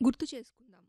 గుర్తు చేసుకుందాం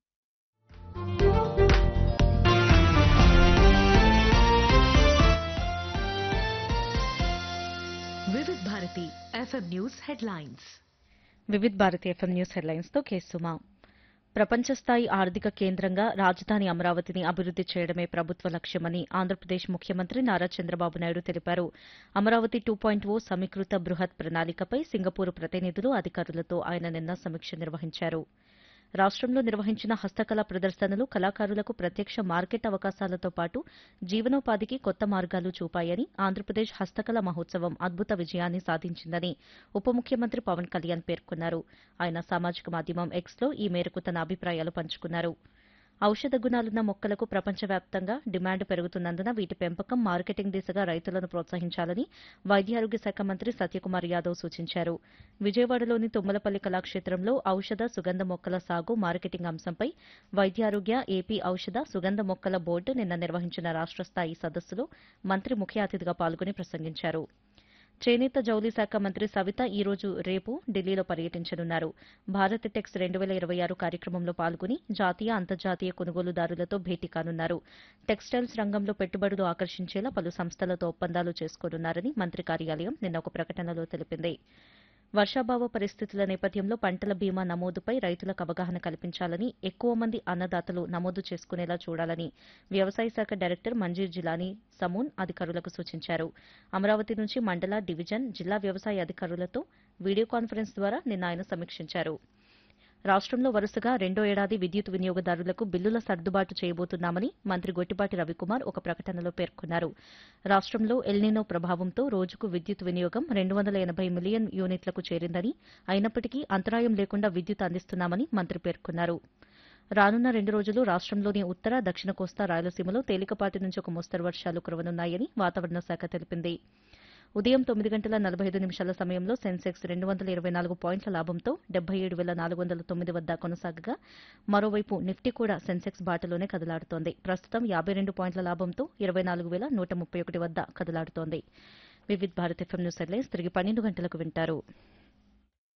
Vividh Bharati FM news headlines Vividh Bharati FM news హెడ్లైన్స్తో కేసుమా ప్రపంచ స్థాయి ఆర్థిక కేంద్రంగా రాజధాని అమరావతిని అభివృద్ది చేయడమే ప్రభుత్వ లక్ష్యమని ఆంధ్రప్రదేశ్ ముఖ్యమంత్రి నారా చంద్రబాబు నాయుడు తెలిపారు అమరావతి టూ పాయింట్ ఓ సమీకృత బృహత్ ప్రణాళికపై సింగపూర్ ప్రతినిధులు అధికారులతో ఆయన నిన్న సమీక్ష నిర్వహించారు రాష్ట్రంలో నిర్వహించిన హస్తకళ ప్రదర్శనలు కళాకారులకు ప్రత్యక్ష మార్కెట్ అవకాశాలతో పాటు జీవనోపాధికి కొత్త మార్గాలు చూపాయని ఆంధ్రప్రదేశ్ హస్తకళ మహోత్సవం అద్భుత విజయాన్ని సాధించిందని ఉప ముఖ్యమంత్రి పవన్ కళ్యాణ్ పేర్కొన్నారు ఆయన సామాజిక మాధ్యమం ఎక్స్లో ఈ మేరకు తన అభిప్రాయాలు పంచుకున్నారు ఔషధ గుణాలున్న మొక్కలకు ప్రపంచవ్యాప్తంగా డిమాండ్ పెరుగుతున్నందున వీటి పెంపకం మార్కెటింగ్ దిశగా రైతులను ప్రోత్సహించాలని వైద్యారోగ్య శాఖ మంత్రి సత్యకుమార్ యాదవ్ సూచించారు విజయవాడలోని తుమ్మలపల్లి కళాక్షేత్రంలో ఔషధ సుగంధ మొక్కల సాగు మార్కెటింగ్ అంశంపై వైద్యారోగ్య ఏపీ ఔషధ సుగంధ మొక్కల బోర్డు నిన్న నిర్వహించిన రాష్ట్ర స్థాయి సదస్సులో మంత్రి ముఖ్య అతిథిగా పాల్గొని ప్రసంగించారు చేనేత జౌళి శాఖ మంత్రి సవిత ఈ రోజు రేపు ఢిల్లీలో పర్యటించనున్నారు భారత్ టెక్స్ రెండు వేల ఇరవై ఆరు కార్యక్రమంలో పాల్గొని జాతీయ అంతర్జాతీయ కొనుగోలుదారులతో భేటీ కానున్నారు టెక్స్టైల్స్ రంగంలో పెట్టుబడులు ఆకర్షించేలా పలు సంస్థలతో ఒప్పందాలు చేసుకోనున్నారని మంత్రి కార్యాలయం నిన్న ఒక ప్రకటనలో తెలిపింది వర్షాభావ పరిస్థితుల నేపథ్యంలో పంటల బీమా నమోదుపై రైతులకు అవగాహన కల్పించాలని ఎక్కువ మంది అన్నదాతలు నమోదు చేసుకునేలా చూడాలని వ్యవసాయ శాఖ డైరెక్టర్ మంజీర్ జిలానీ సమూన్ అధికారులకు సూచించారు అమరావతి నుంచి మండల డివిజన్ జిల్లా వ్యవసాయ అధికారులతో వీడియో కాన్ఫరెన్స్ ద్వారా నిన్న ఆయన సమీక్షించారు రాష్ట్రంలో వరుసగా రెండో ఏడాది విద్యుత్ వినియోగదారులకు బిల్లుల సర్దుబాటు చేయబోతున్నామని మంత్రి గొట్టిపాటి రవికుమార్ ఒక ప్రకటనలో పేర్కొన్నారు రాష్ట్రంలో ఎల్నినో ప్రభావంతో రోజుకు విద్యుత్ వినియోగం రెండు వందల ఎనబై మిలియన్ యూనిట్లకు చేరిందని అయినప్పటికీ అంతరాయం లేకుండా విద్యుత్ అందిస్తున్నామని మంత్రి పేర్కొన్నారు రానున్న రెండు రోజులు రాష్ట్రంలోని ఉత్తర దక్షిణ కోస్తా రాయలసీమలో తేలికపాటి నుంచి ఒక మోస్తరు వర్షాలు కురవనున్నాయని వాతావరణ శాఖ తెలిపింది ఉదయం తొమ్మిది గంటల నలభై ఐదు నిమిషాల సమయంలో సెన్సెక్స్ రెండు వందల ఇరవై నాలుగు పాయింట్ల లాభంతో డెబ్బై ఏడు వేల నాలుగు వందల తొమ్మిది వద్ద కొనసాగగా మరోవైపు నిఫ్టీ కూడా సెన్సెక్స్ బాటలోనే కదలాడుతోంది ప్రస్తుతం యాబై రెండు పాయింట్ల లాభంతో ఇరవై నాలుగు వేల నూట ముప్పై ఒకటి వద్ద కదలాడుతోంది Vividh Bharat FM news headlines తిరిగి పన్నెండు గంటలకు వింటారు